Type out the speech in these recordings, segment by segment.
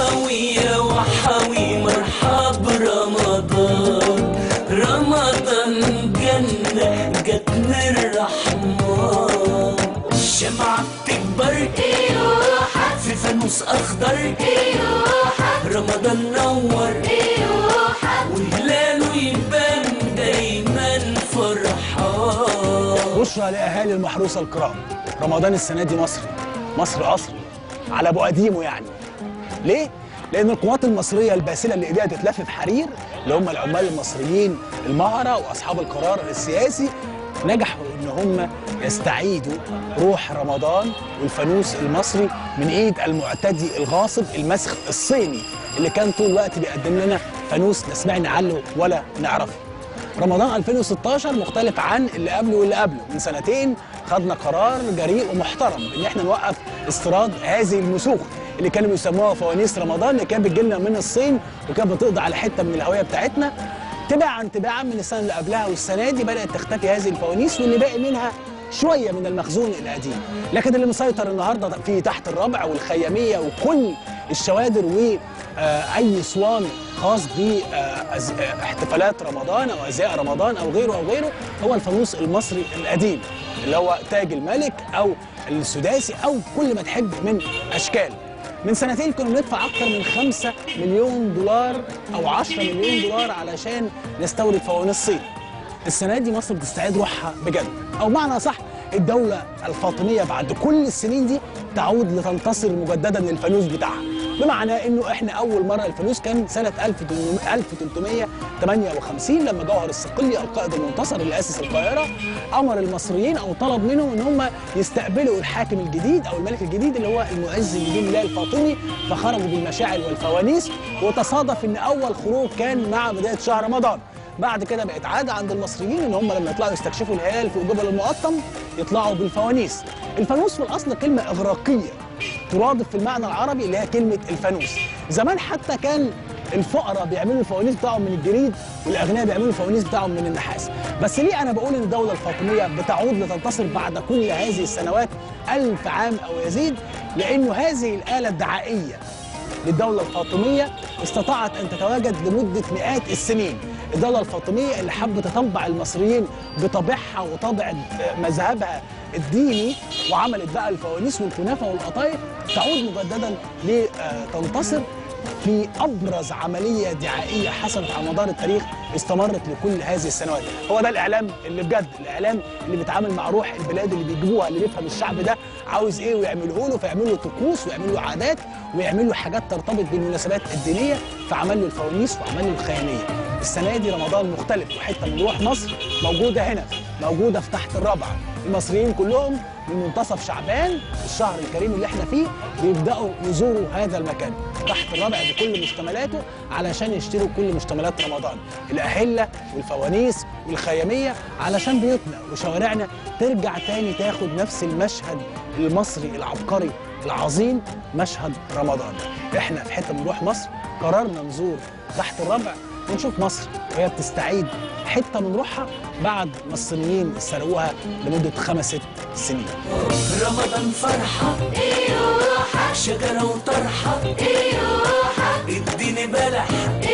حاوية وحاوي مرحب رمضان رمضان جنة جت من الرحمن الشمعة بتكبر في فانوس أخضر رمضان نور وهلاله يبان دايما فرحان بشرى لاهالي المحروسه الكرام رمضان السنه دي مصري مصر اصلي على ابو قديمه يعني ليه لان القوات المصريه الباسله اللي ايديها تتلف في حرير اللي هم العمال المصريين المهره واصحاب القرار السياسي نجحوا ان هم يستعيدوا روح رمضان والفانوس المصري من ايد المعتدي الغاصب المسخ الصيني اللي كان طول الوقت بيقدم لنا فانوس لا سمعنا عنه ولا نعرفه رمضان 2016 مختلف عن اللي قبله واللي قبله من سنتين خدنا قرار جريء ومحترم ان احنا نوقف استيراد هذه المسوخ اللي كانوا بيسموها فوانيس رمضان اللي كانت بتجيلنا من الصين وكانت بتقضي على حته من الهويه بتاعتنا تباعا تباعا من السنه اللي قبلها والسنه دي بدات تختفي هذه الفوانيس واللي باقي منها شويه من المخزون القديم لكن اللي مسيطر النهارده في تحت الربع والخياميه وكل الشوادر واي اسوان خاص باحتفالات رمضان او ازياء رمضان او غيره او غيره هو الفانوس المصري القديم اللي هو تاج الملك او السداسي او كل ما تحب من اشكال من سنتين كنا بندفع اكتر من 5 مليون دولار او 10 مليون دولار علشان نستورد فوانيس صين السنه دي مصر بتستعيد روحها بجد او معنى صح الدوله الفاطميه بعد كل السنين دي تعود لتنتصر مجددا للفانوس بتاعها بمعنى انه احنا اول مره الفانوس كان سنه 1358 لما جوهر الصقلي القائد المنتصر اللي اسس القاهره امر المصريين او طلب منهم ان هم يستقبلوا الحاكم الجديد او الملك الجديد اللي هو المعز الدين الله الفاطمي فخرجوا بالمشاعل والفوانيس وتصادف ان اول خروج كان مع بدايه شهر رمضان بعد كده بقت عاده عند المصريين ان هم لما يطلعوا يستكشفوا الهلال في جبل المقطم يطلعوا بالفوانيس الفانوس في الاصل كلمه اغراقيه ترادف في المعنى العربي اللي هي كلمه الفانوس زمان حتى كان الفقراء بيعملوا الفوانيس بتاعهم من الجريد والاغنياء بيعملوا الفوانيس بتاعهم من النحاس بس ليه انا بقول ان الدوله الفاطميه بتعود لتنتصر بعد كل هذه السنوات ألف عام او يزيد لانه هذه الاله الدعائيه للدولة الفاطمية استطاعت أن تتواجد لمدة مئات السنين الدولة الفاطمية اللي حبت تطبع المصريين بطبعها وطبع مذهبها الديني وعملت بقى الفوانيس والكنافة والقطايف تعود مجددا لتنتصر في ابرز عمليه دعائيه حصلت على مدار التاريخ استمرت لكل هذه السنوات هو ده الاعلام اللي بجد الاعلام اللي بيتعامل مع روح البلاد اللي بيجيبوها اللي بيفهم الشعب ده عاوز ايه ويعمله له فيعمل له طقوس ويعمل له عادات ويعمل له حاجات ترتبط بالمناسبات الدينيه فعمل له الفوانيس وعمل له الخياميه السنه دي رمضان مختلف وحته من روح مصر موجوده هنا موجوده في تحت الرابعه المصريين كلهم من منتصف شعبان الشهر الكريم اللي احنا فيه بيبداوا يزوروا هذا المكان تحت الرابع بكل مشتملاته علشان يشتروا كل مشتملات رمضان الاهله والفوانيس والخياميه علشان بيوتنا وشوارعنا ترجع تاني تاخد نفس المشهد المصري العبقري العظيم مشهد رمضان احنا في حته من روح مصر قررنا نزور تحت الربع ونشوف مصر وهي بتستعيد حته من روحها بعد ما الصينيين سرقوها لمده خمس ست سنين رمضان فرحة شجرة وطرحة اديني بلح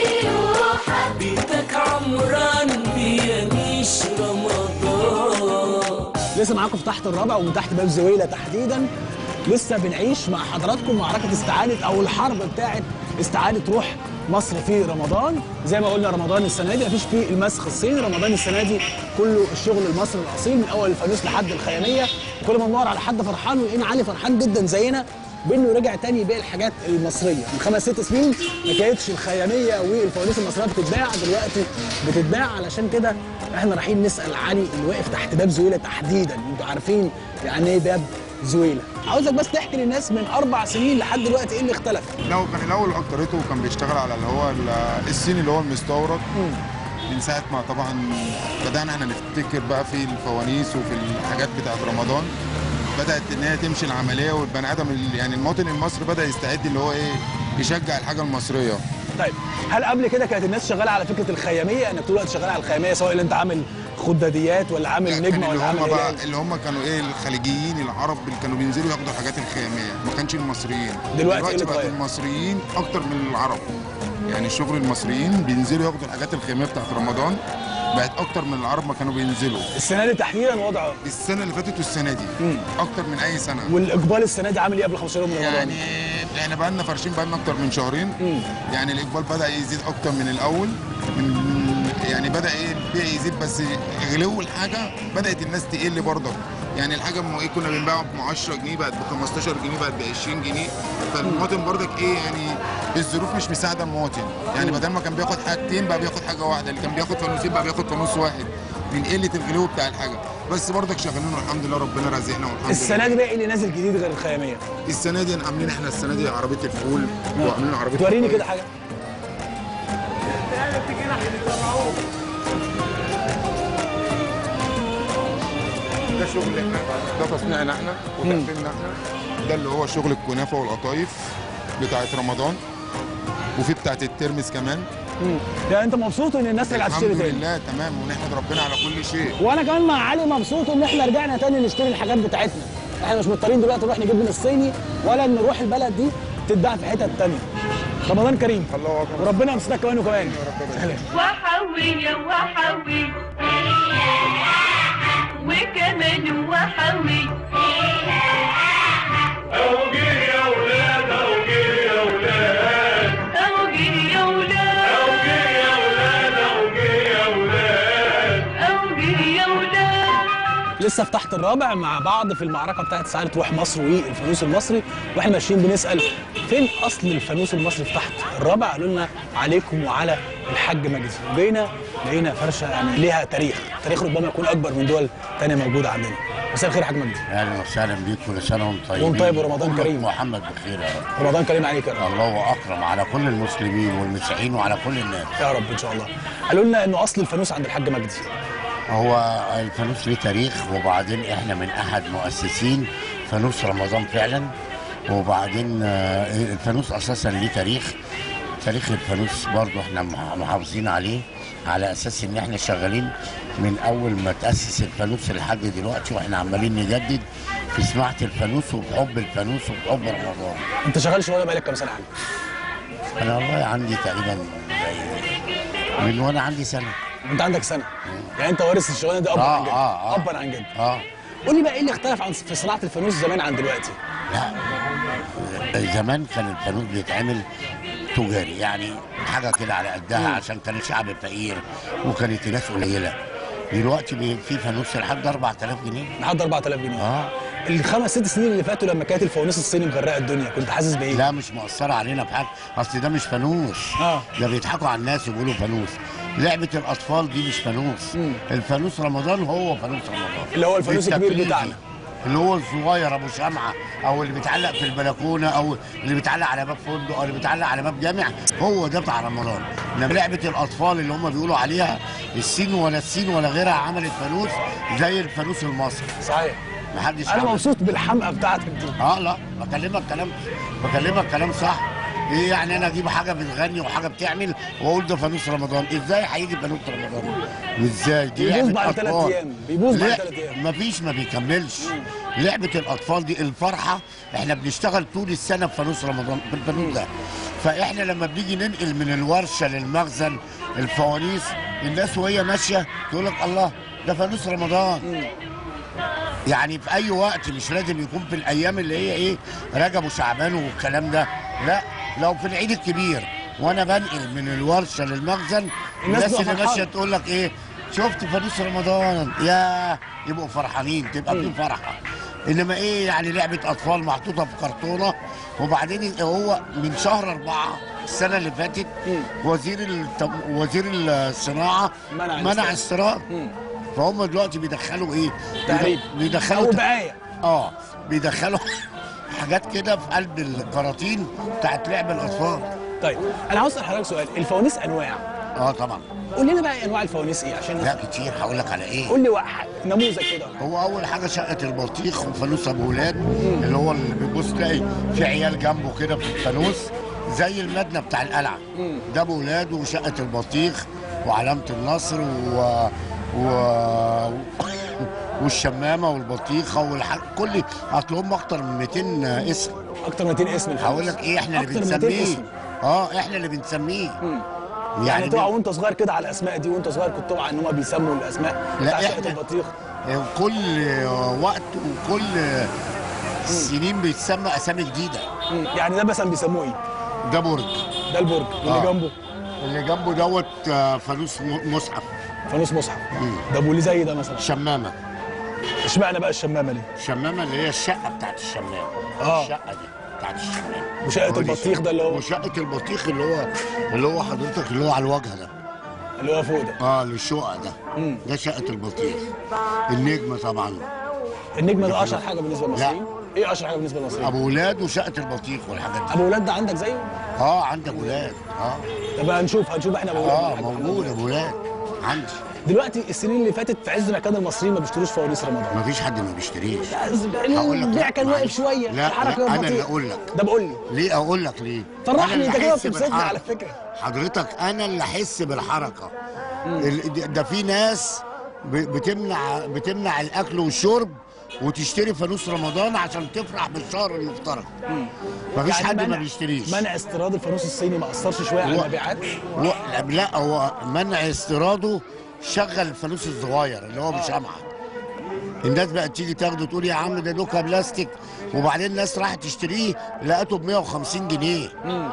بيتك عمران بيميش رمضان لسه معاكم في تحت الرابع ومن تحت باب زويله تحديدا لسه بنعيش مع حضراتكم معركه استعاده او الحرب بتاعه استعاده روح مصر في رمضان زي ما قلنا رمضان السنه دي مفيش فيه المسخ الصيني رمضان السنه دي كله الشغل المصري الاصيل من اول الفانوس لحد الخياميه كل ما ندور على حد فرحان ولقينا علي فرحان جدا زينا بانه رجع تاني يبيع الحاجات المصريه من خمس ست سنين ما كانتش الخياميه والفوانيس المصريه بتتباع دلوقتي بتتباع علشان كده احنا رايحين نسال علي اللي واقف تحت باب زويله تحديدا انتوا عارفين يعني ايه باب زويله عاوزك بس تحكي للناس من اربع سنين لحد دلوقتي ايه اللي اختلف لو كان الاول اكترته كان بيشتغل على اللي هو ال- الصيني اللي هو المستورد من ساعه ما طبعا بدانا احنا نفتكر بقى في الفوانيس وفي الحاجات بتاعت رمضان بدات ان هي تمشي العمليه والبني ادم ال- يعني المواطن المصري بدا يستعد اللي هو ايه يشجع الحاجه المصريه طيب هل قبل كده كانت الناس شغاله على فكره الخياميه انك طول الوقت شغال على الخياميه سواء اللي انت عامل خداديات ولا عامل كان نجمه اللي ولا عامل هم بقى هلال اللي هم كانوا ايه الخليجيين العرب اللي كانوا بينزلوا ياخدوا الحاجات الخياميه ما كانش المصريين دلوقتي إيه اللي بقت اتغير؟ المصريين اكتر من العرب يعني الشغل المصريين بينزلوا ياخدوا الحاجات الخيميه بتاعت رمضان بقت اكتر من العرب ما كانوا بينزلوا السنه دي تحديدا وضعه السنه اللي فاتت والسنه دي مم. اكتر من اي سنه والاقبال السنه دي عامل ايه قبل 15 يوم من رمضان؟ يعني احنا بقى لنا فارشين بقى لنا اكتر من شهرين مم. يعني الاقبال بدا يزيد اكتر من الاول من يعني بدا ايه البيع يزيد بس غلو الحاجه بدات الناس تقل برضه يعني الحاجه م- ايه كنا بنبيعها ب 10 جنيه بقت ب 15 جنيه بقت ب 20 جنيه فالمواطن برضك ايه يعني الظروف مش مساعده المواطن يعني بدل ما كان بياخد حاجتين بقى بياخد حاجه واحده اللي كان بياخد فانوسين بقى بياخد فانوس واحد من قله الغلو بتاع الحاجه بس برضك شغالين والحمد لله ربنا رازقنا والحمد السنه لله دي بقى ايه اللي نازل جديد غير الخياميه؟ السنه دي عاملين احنا السنه دي عربيه الفول وعاملين عربيه توريني الفول. كده حاجه ده شغل احنا ده تصنيعنا احنا وتقفيلنا احنا ده اللي هو شغل الكنافه والقطايف بتاعت رمضان وفي بتاعت الترمس كمان مم. يعني انت مبسوط ان الناس رجعت تشتري الحمد تاني لله تمام ونحمد ربنا على كل شيء وانا كمان مع علي مبسوط ان احنا رجعنا تاني نشتري الحاجات بتاعتنا احنا مش مضطرين دلوقتي نروح نجيب من الصيني ولا نروح البلد دي تتباع في حتت تانية رمضان كريم الله اكبر وربنا يمسكك كمان وكمان وحوي وحوي وكمان وحوي أوجي يا ولاد أوجي يا ولاد لسه في تحت الرابع مع بعض في المعركه بتاعت سعاده روح مصر والفانوس المصري واحنا ماشيين بنسال فين اصل الفانوس المصري في تحت الرابع قالوا لنا عليكم وعلى الحاج مجدي وجينا لقينا فرشه يعني ليها تاريخ تاريخ ربما يكون اكبر من دول تانية موجوده عندنا مساء الخير يا حاج مجدي اهلا وسهلا بيك كل سنه وانتم طيبين وانت طيب ورمضان أمة كريم. محمد بخير يا رب رمضان كريم عليك يا رب الله اكرم على كل المسلمين والمسيحيين وعلى كل الناس يا رب ان شاء الله قالوا لنا انه اصل الفانوس عند الحاج مجدي هو الفانوس ليه تاريخ وبعدين احنا من احد مؤسسين فانوس رمضان فعلا وبعدين آه، الفانوس اساسا ليه تاريخ تاريخ الفانوس برضو احنا مح- محافظين عليه على اساس ان احنا شغالين من اول ما تاسس الفانوس لحد دلوقتي واحنا عمالين نجدد في صناعه الفانوس وبحب الفانوس وبحب رمضان انت شغال شغلانه بقالك كام سنه يا حاج انا والله عندي تقريبا زي من وانا عندي سنه انت عندك سنه يعني انت وارث الشغلانه دي ابا آه، عن جد آه، آه. ابا عن جد اه قول لي بقى ايه اللي اختلف عن في صناعه الفانوس زمان عن دلوقتي لا زمان كان الفانوس بيتعمل تجاري يعني حاجه كده على قدها عشان كان الشعب فقير وكانت الناس قليله دلوقتي بي- في فانوس لحد 4000 جنيه لحد 4000 جنيه اه الخمس ست سنين اللي فاتوا لما كانت الفوانيس الصيني مغرقه الدنيا كنت حاسس بايه؟ لا مش مؤثره علينا بحاجه اصل ده مش فانوس آه. ده بيضحكوا على الناس ويقولوا فانوس لعبه الاطفال دي مش فانوس مم. الفانوس رمضان هو فانوس رمضان اللي هو الفانوس الكبير بالتقليدي. بتاعنا. اللي هو الصغير ابو شمعه او اللي بيتعلق في البلكونه او اللي بيتعلق على باب فندق او اللي بيتعلق على باب جامع هو ده بتاع رمضان انما لعبه الاطفال اللي هم بيقولوا عليها الصين ولا الصين ولا غيرها عملت فانوس زي الفانوس المصري صحيح محدش انا عمل. مبسوط بالحمقى بتاعتك دي اه لا بكلمك كلام بكلمك كلام صح ايه يعني انا اجيب حاجه بتغني وحاجه بتعمل واقول ده فانوس رمضان ازاي هيجي فانوس رمضان ازاي دي بيبوظ لعبة بعد ثلاث أطفال. أيام. بيبوظ بعد لا، ثلاث أيام. مفيش ما بيكملش لعبه الاطفال دي الفرحه احنا بنشتغل طول السنه بفانوس رمضان بالفانوس ده فاحنا لما بنيجي ننقل من الورشه للمخزن الفوانيس الناس وهي ماشيه تقول لك الله ده فانوس رمضان يعني في اي وقت مش لازم يكون في الايام اللي هي ايه رجب وشعبان والكلام ده لا لو في العيد الكبير وانا بنقل من الورشه للمخزن الناس الناس بتبقى اللي فرحانة. ماشيه تقول لك ايه شفت فانوس رمضان يا يبقوا فرحانين تبقى في فرحه انما ايه يعني لعبه اطفال محطوطه في كرتونه وبعدين هو من شهر أربعة السنه اللي فاتت وزير التم... وزير الصناعه منع منع الاستيراد. استيراد فهم دلوقتي بيدخلوا ايه؟ تعريب بيدخلوا او بقايا اه بيدخلوا حاجات كده في قلب الكراتين بتاعت لعب الاطفال طيب انا عاوز اسال حضرتك سؤال الفوانيس انواع اه طبعا قول لنا بقى انواع الفوانيس ايه عشان لا كتير هقول لك على ايه قول لي واحد نموذج كده هو اول حاجه شقه البطيخ وفانوس ابو ولاد اللي هو اللي بتبص تلاقي في عيال جنبه كده في الفانوس زي المبنى بتاع القلعه ده ابو ولاد وشقه البطيخ وعلامه النصر و, و... والشمامه والبطيخه والحاج كل هتلاقيهم اكتر من 200 اسم اكتر من 200 اسم الفانوس هقول لك ايه احنا اللي أكتر من 200 بنسميه اسم. اه احنا اللي بنسميه يعني يعني تقع بن- وانت صغير كده على الاسماء دي وانت صغير كنت تقع ان هم بيسموا الاسماء لا، بتاع شقه إحنا- البطيخ كل وقت وكل سنين بيتسمى اسامي جديده مم. يعني ده مثلا بيسموه ايه؟ ده برج ده البرج واللي آه. جنبه اللي جنبه دوت آه، فانوس م- مصحف فانوس مصحف ده واللي زي ده مثلا شمامه اشمعنى بقى الشمامه دي؟ الشمامه اللي هي الشقه بتاعت الشمام آه. الشقه دي بتاعت الشمام وشقة هو دي البطيخ ده اللي هو- وشقه البطيخ اللي هو اللي هو حضرتك اللي هو على الواجهه ده اللي هو فوق ده اه للشقق ده مم. ده شقه البطيخ النجمه طبعا النجمه ده اشهر حاجه بالنسبه للمصريين ايه اشهر حاجه بالنسبه للمصريين؟ ابو ولاد وشقه البطيخ والحاجات دي ابو ولاد ده عندك زيه؟ اه عندك ولاد اه طب هنشوف هنشوف احنا ابو ولاد اه حاجة موجود عندنا. ابو ولاد عندي دلوقتي السنين اللي فاتت في عز ما كان المصريين ما بيشتروش فوانيس رمضان ما فيش حد ما بيشتريش البيع هقول لك لا، كان واقف معلش. شويه لا الحركه لا انا بطيئة. اللي اقول لك ده بقول لي ليه اقول لك ليه فرحني، أنا اللي أنت كده أحس بتبسطني بالحركة. على فكرة. حضرتك انا اللي احس بالحركه ال- ده- ده في ناس ب- بتمنع بتمنع الاكل والشرب وتشتري فانوس رمضان عشان تفرح بالشهر المفترض مفيش يعني حد ما منع- بيشتريش منع استيراد الفانوس الصيني ما اثرش شويه على هو- المبيعات و... لا هو منع استيراده شغل الفانوس الصغير اللي هو بشمعه الناس بقت تيجي تاخده تقول يا عم ده دوكا بلاستيك وبعدين الناس راحت تشتريه لقيته ب 150 جنيه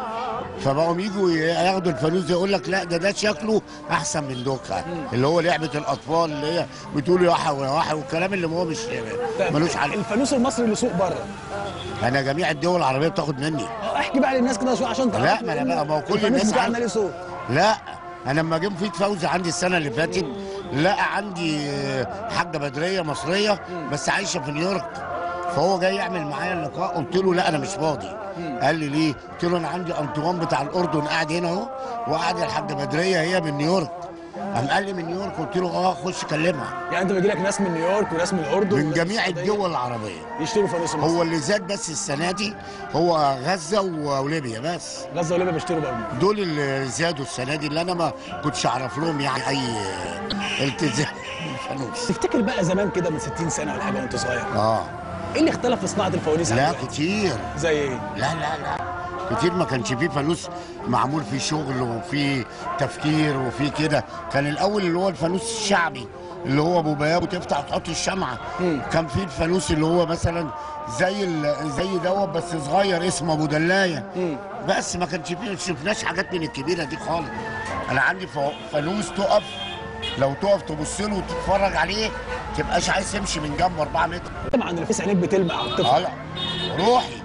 فبقوا يجوا ياخدوا الفانوس ده يقول لك لا ده ده شكله احسن من دوكا اللي هو لعبه الاطفال اللي هي بتقول يا وحا يا وحا والكلام اللي هو مش طيب، ملوش حل الفانوس المصري اللي سوق بره انا جميع الدول العربيه بتاخد مني احكي بقى للناس كده شويه عشان تعرف لا، ما أنا بقى- ما هو كل الفانوس الناس بتاعنا عارفة. ليه سوق لا انا لما جه مفيد فوزي عندي السنه اللي فاتت لقى عندي آه، حاجه بدريه مصريه بس عايشه في نيويورك فهو جاي يعمل معايا اللقاء قلت له لا انا مش فاضي قال لي ليه قلت له انا عندي انطوان بتاع الاردن قاعد هنا اهو وقاعد الحاجه بدريه هي من نيويورك قام قال لي من نيويورك قلت له اه خش كلمها يعني انت بيجي لك ناس من نيويورك وناس من الاردن من وناس جميع السعودية الدول العربيه يشتروا فانوس مصري هو اللي زاد بس السنه دي هو غزه و- وليبيا بس غزه وليبيا بيشتروا بقى دول اللي زادوا السنه دي اللي انا ما كنتش اعرف لهم يعني اي التزام بالفانوس تفتكر بقى زمان كده من 60 سنه ولا حاجه وانت صغير اه ايه اللي اختلف في صناعه الفوانيس عن لا دلوقتي؟ كتير زي ايه؟ لا لا لا كتير ما كانش فيه فانوس معمول فيه شغل وفيه تفكير وفيه كده كان الاول اللي هو الفانوس الشعبي اللي هو ابو بياب وتفتح وتحط الشمعه كان فيه الفانوس اللي هو مثلا زي ال- زي دوت بس صغير اسمه ابو دلايه بس ما كانش فيه ما شفناش حاجات من الكبيره دي خالص انا عندي فا- فانوس تقف لو تقف تبص له وتتفرج عليه تبقاش عايز تمشي من جنبه 4 متر عن الفيس عينيك بتلمع على الطفل اه روحي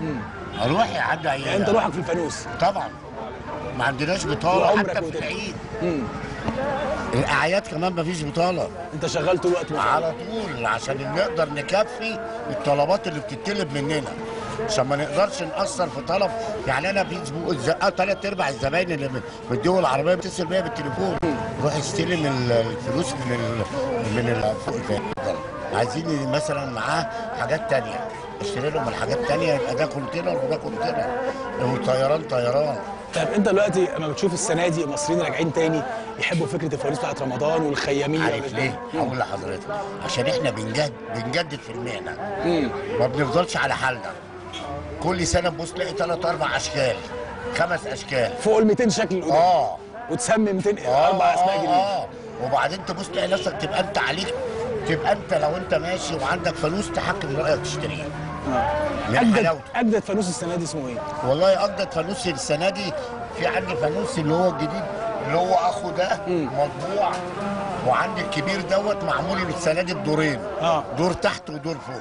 روحي عدى يعني انت روحك في الفانوس طبعا ما عندناش بطاله وعمرك حتى في وتبقى. العيد مم. الاعياد كمان ما فيش بطاله انت شغال طول الوقت مع على طول عشان نقدر نكفي الطلبات اللي بتطلب مننا عشان ما نقدرش نأثر في طلب يعني انا في اسبوع ثلاث ارباع الزباين اللي من من الدول العربيه بتتصل بيا بالتليفون روح استلم ال- الفلوس من ال من ال فوق الفندق. عايزين مثلا معاه حاجات تانية اشتري لهم الحاجات تانية يبقى ده كونتينر وده كونتينر وطيران طيران طيب انت دلوقتي لما بتشوف السنه دي المصريين راجعين تاني يحبوا فكره الفوانيس بتاعت رمضان والخياميه عارف ليه؟ هقول لحضرتك عشان احنا بنجد بنجدد في المهنه مم. ما بنفضلش على حالنا كل سنه تبص تلاقي ثلاث اربع اشكال خمس اشكال فوق ال 200 شكل القدام اه وتسمي 200 اه اربع اسماء آه، جديده اه وبعدين تبص تلاقي نفسك تبقى انت عليك تبقى انت لو انت ماشي وعندك فلوس تحكم رايك تشتريه من اجدد حلاوته اجدد فانوس السنه دي اسمه ايه؟ والله اجدد فانوس السنه دي في عندي فانوس اللي هو الجديد اللي هو اخو ده مطبوع وعندي الكبير دوت معمول السنه دي بدورين اه. دور تحت ودور فوق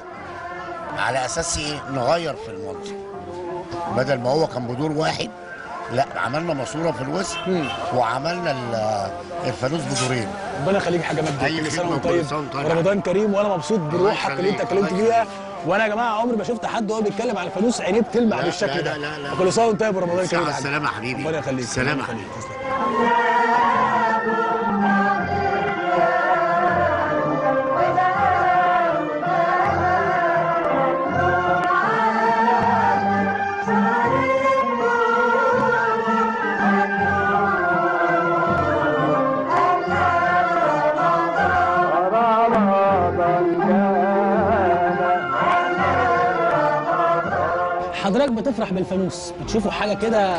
على اساس ايه نغير في المنظر بدل ما هو كان بدور واحد لا عملنا ماسوره في الوسط وعملنا ال- الفانوس بدورين ربنا يخليك يا حاجه مجدي أي كل سنه خدمة وانت وكل طيب سنة وأنت طيب. ورمضان كريم وانا مبسوط بروحك اللي انت يخليك، اتكلمت الله فيها وانا يا جماعه عمري ما شفت حد وهو بيتكلم على الفانوس عينيه بتلمع لا، بالشكل لا، ده لا، لا، لا. كل سنه وانت طيب ورمضان كريم مع يا حاج. السلامة يا حبيبي. ربنا يخليك سلام ربنا يا حبيبي. يخليك. تسلم. حضرتك حضرتك بتفرح بالفانوس بتشوفه حاجه كده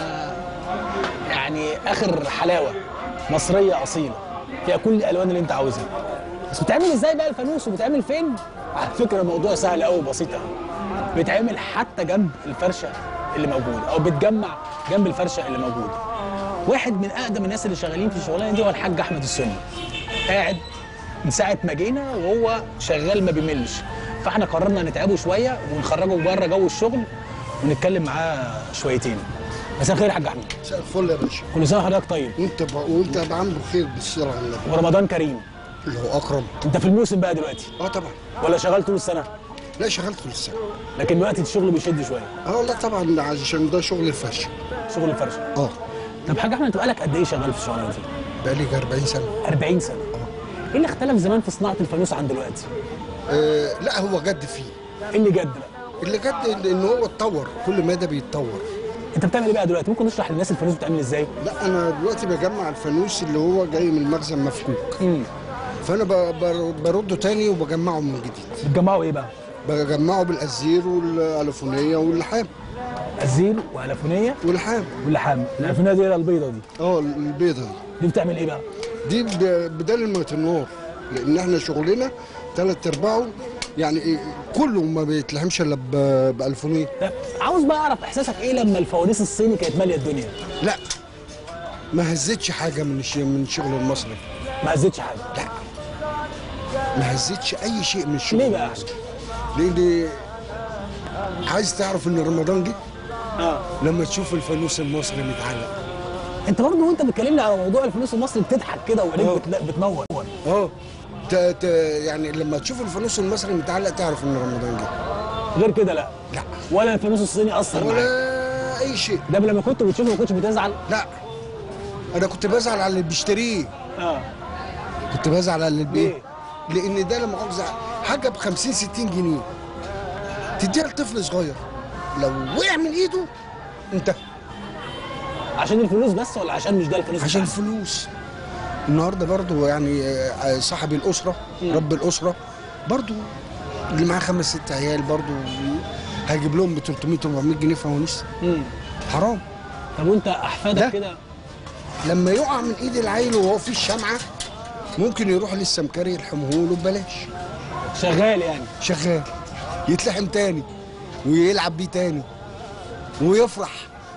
يعني اخر حلاوه مصريه اصيله فيها كل الالوان اللي انت عاوزها بس بتعمل ازاي بقى الفانوس وبتعمل فين على فكره الموضوع سهل قوي وبسيط قوي بيتعمل حتى جنب الفرشه اللي موجوده او بتجمع جنب الفرشه اللي موجوده واحد من اقدم الناس اللي شغالين في الشغلانه دي هو الحاج احمد السني قاعد من ساعه ما جينا وهو شغال ما بيملش فاحنا قررنا نتعبه شويه ونخرجه بره جو الشغل ونتكلم معاه شويتين مساء الخير يا حاج احمد مساء الفل يا باشا كل سنه وحضرتك طيب وانت ب... وانت بعمل خير بالصلاه على النبي ورمضان كريم اللي هو اكرم انت في الموسم بقى دلوقتي اه طبعا ولا شغال طول السنه لا شغلت طول السنه لكن دلوقتي الشغل بيشد شويه اه لا طبعا عشان ده شغل الفرش شغل الفرشه اه طب حاج احمد انت بقالك قد ايه شغال في الشغلانه دي بقالي 40 سنه 40 سنه ايه اللي اختلف زمان في صناعه الفانوس عن دلوقتي آه لا هو جد فيه ايه اللي جد بقى اللي جد ان هو اتطور كل مدى بيتطور انت بتعمل ايه بقى دلوقتي ممكن نشرح للناس الفانوس بتعمل ازاي لا انا دلوقتي بجمع الفانوس اللي هو جاي من المخزن مفكوك امم فانا ب... بر- برده تاني وبجمعه من جديد بتجمعوا ايه بقى بجمعه بالازير والالوفونيه واللحام الزير والافونيه واللحام واللحام الالفونيه دي هي البيضه دي اه البيضه دي دي بتعمل ايه بقى دي ب- بدل الميتنور لان احنا شغلنا ثلاث ارباعه يعني إيه، كله ما بيتلحمش الا ب- بالفونيه طب عاوز بقى اعرف احساسك ايه لما الفوانيس الصيني كانت ماليه الدنيا لا ما هزتش حاجه من الش- من الشغل المصري ما هزتش حاجه لا ما هزتش اي شيء من الشغل ليه بقى؟ المصري لان عايز تعرف ان رمضان جه اه لما تشوف الفانوس المصري متعلق انت برضه وانت بتكلمني على موضوع الفلوس المصري بتضحك كده وعينيك آه. بتلا- بتنور اه ت... ت... يعني لما تشوف الفانوس المصري متعلق تعرف ان رمضان جه غير كده لا لا ولا الفانوس الصيني اثر معاك ولا اي شيء ده لما كنت بتشوفه ما كنتش بتزعل لا انا كنت بزعل على اللي بيشتريه اه كنت بزعل على اللي ليه؟ بيه لان ده لما مؤاخذه حاجه ب 50 60 جنيه تديها لطفل صغير لو وقع من ايده انت عشان الفلوس بس ولا عشان مش ده الفلوس عشان بتاعك؟ الفلوس النهارده برضو يعني آه، صاحب الاسره رب الاسره برضو اللي معاه خمس ست عيال برضو هيجيب لهم ب 300 400 جنيه فوانيس مم. حرام طب وانت ده؟ احفادك كده لما يقع من ايد العيل وهو في الشمعه ممكن يروح للسمكري يلحمه له ببلاش شغال يعني شغال يتلحم تاني ويلعب بيه تاني ويفرح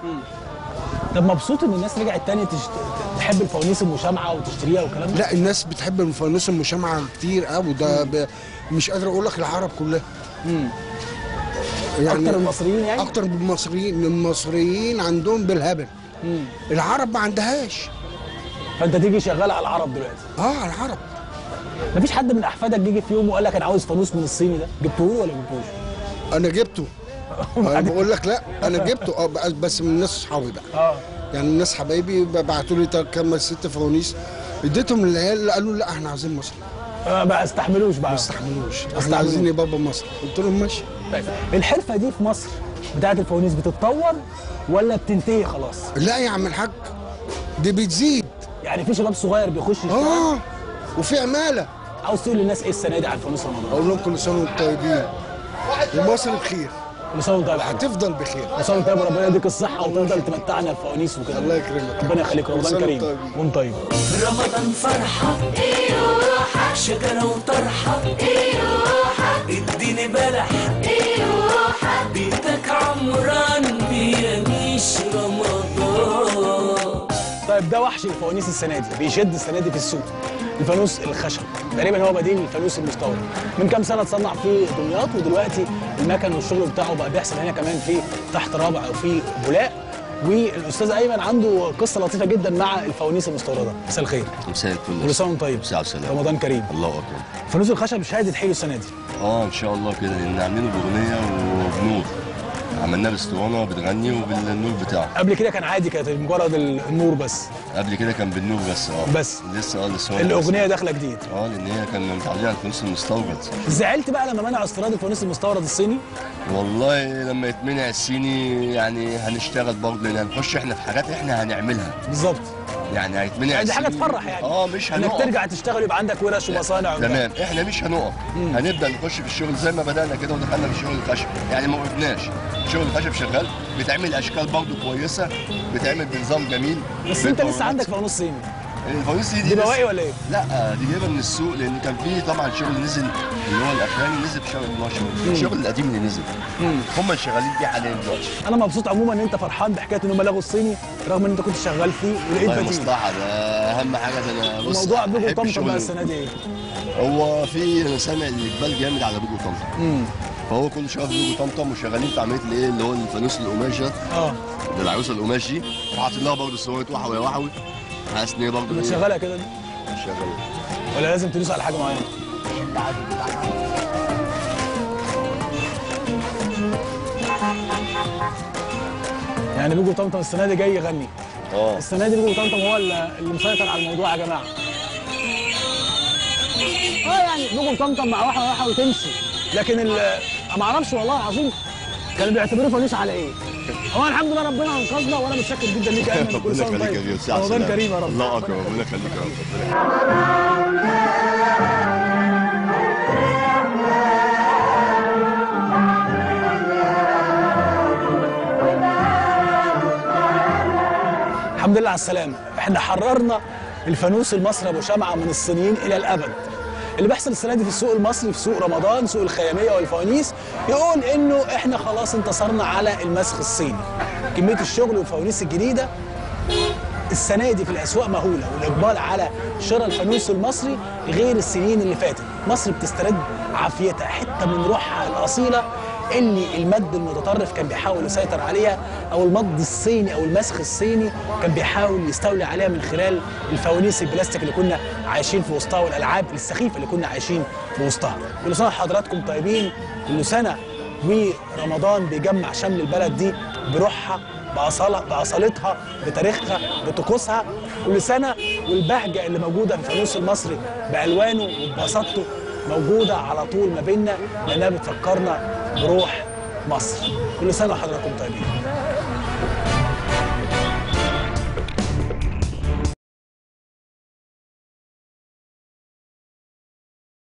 طب مبسوط ان الناس رجعت تاني تشت... تحب الفوانيس المشامعه وتشتريها والكلام ده لا الناس بتحب الفانوس المشمع كتير قوي ده ب... مش قادر اقول لك العرب كلها مم. اكتر المصريين يعني اكتر من المصريين المصريين عندهم بالهبل مم. العرب ما عندهاش فانت تيجي شغال على العرب دلوقتي اه العرب مفيش حد من احفادك جه في يوم وقال لك انا عاوز فانوس من الصيني ده جبته له ولا جبتوش انا جبته انا بقول لك لا انا جبته اه بس- بس من الناس صحابي بقى اه يعني الناس حبايبي بعتوا لي تا- كام ست فوانيس اديتهم للعيال قالوا لا احنا عايزين مصر آه، ما استحملوش بقى ما استحملوش استحملوش. احنا عايزين يا بابا مصر قلت لهم ماشي طيب الحرفه دي في مصر بتاعت الفوانيس بتتطور ولا بتنتهي خلاص لا يا عم الحاج دي بتزيد يعني في شباب صغير بيخش يشتغل اه وفي عماله عاوز تقول للناس ايه السنه دي على الفانوس رمضان اقول لهم كل سنه وانتم طيبين ومصر بخير كل سنه وانت طيب يا حاج. هتفضل بخير كل سنه وانت طيب وربنا يديك الصحه وتفضل تمتعنا الفوانيس وكده الله يكرمك ربنا يخليك كل رمضان سنة كريم وانتم طيبين. وانت طيب رمضان فرحة شجرة وطرحة اديني بلح بيتك عمران بيميش رمضان طيب ده وحش الفوانيس السنه دي بيشد السنه دي في السوق الفانوس الخشب تقريبا هو بديل الفانوس المستورد من كام سنه اتصنع في دمياط ودلوقتي المكن والشغل بتاعه بقى بيحصل هنا كمان في تحت رابع او في بولاق والاستاذ ايمن عنده قصه لطيفه جدا مع الفوانيس المستورده مساء الخير مساء الفل كل سنه وانت طيب مساء السلام رمضان كريم الله اكبر فانوس الخشب شهاده حلو السنه دي اه ان شاء الله كده لان عاملينه باغنيه وبنور عملناه باسطوانه بتغني وبالنور بتاعه قبل كده كان عادي كانت مجرد النور بس قبل كده كان بالنور بس اه بس. لسه اه الاسطوانه الاغنيه بس. داخله جديد اه لان هي كان متعودين على الفلوس المستورد زعلت بقى لما منعوا استيراد الفانوس المستورد الصيني والله لما يتمنع الصيني يعني هنشتغل برضه لان هنخش احنا في حاجات احنا هنعملها بالظبط يعني هيتمنع يعني دي حاجه الصيني- تفرح يعني اه مش انك هنقف ترجع تشتغل يبقى عندك ورش ومصانع وبتاع. تمام احنا مش هنقف هنبدا نخش في الشغل زي ما بدانا كده ودخلنا في الشغل الخشب يعني ما وقفناش شغل الخشب شغال بيتعمل اشكال برضه كويسه بيتعمل بنظام جميل بس انت لسه بالفورمات. عندك فانوس صيني الفوانيس دي دي لسه- بواقي ولا ايه؟ لا دي جايبه من السوق لان كان في طبعا شغل نزل اللي هو الاخراني نزل في شهر 12 الشغل القديم اللي نزل هم شغالين بيه حاليا دلوقتي انا مبسوط عموما ان انت فرحان بحكايه ان هم لغوا الصيني رغم ان انت كنت شغال فيه ولقيت والله بديل مصلحه ده اهم حاجه ده انا بص موضوع بيجو أحب طمطم الشغل بقى السنه دي ايه؟ هو في انا سامع الاقبال جامد على بيجو طمطم فهو كل شغال في بيجو طمطم وشغالين في عمليه الايه اللي هو الفانوس القماش ده اه ده العروسه القماش دي وحاطين لها برضه صوره وحوي يا وحوي حاسس ان هي برضه إيه، بتشغلها كده دي؟ شغاله ولا لازم تدوس على حاجه معينه؟ يعني بيجو طمطم السنه دي جاي يغني اه السنه دي بيجو طمطم هو اللي اللي مسيطر على الموضوع يا جماعه اه يعني بيجو طمطم مع واحده واحده وتمشي لكن ال- ما اعرفش والله العظيم كانوا بيعتبروه فانوس على ايه؟ هو الحمد لله ربنا انقذنا وانا متشكر جدا ليك يا ايمن كل ربنا سنه وأنت يخليك يا طيب جيل ساعة رمضان سلام. كريم يا رب الله اكبر ربنا يخليك يا رب الحمد لله على السلامة احنا حررنا الفانوس المصري ابو شمعة من الصينيين الى الابد اللي بيحصل السنه دي في السوق المصري في سوق رمضان سوق الخياميه والفوانيس يقول انه احنا خلاص انتصرنا على المسخ الصيني كميه الشغل والفوانيس الجديده السنه دي في الاسواق مهوله والاقبال على شراء الفانوس المصري غير السنين اللي فاتت مصر بتسترد عافيتها حته من روحها الاصيله اللي المد المتطرف كان بيحاول يسيطر عليها او المد الصيني او المسخ الصيني كان بيحاول يستولي عليها من خلال الفوانيس البلاستيك اللي كنا عايشين في وسطها والالعاب السخيفه اللي كنا عايشين في وسطها كل سنه وحضراتكم طيبين كل سنه ورمضان بيجمع شمل البلد دي بروحها بأصالة بأصالتها بتاريخها بطقوسها كل سنة والبهجة اللي موجودة في الفانوس المصري بألوانه وببساطته موجودة على طول ما بيننا لأنها بتفكرنا بروح مصر كل سنة وحضراتكم طيبين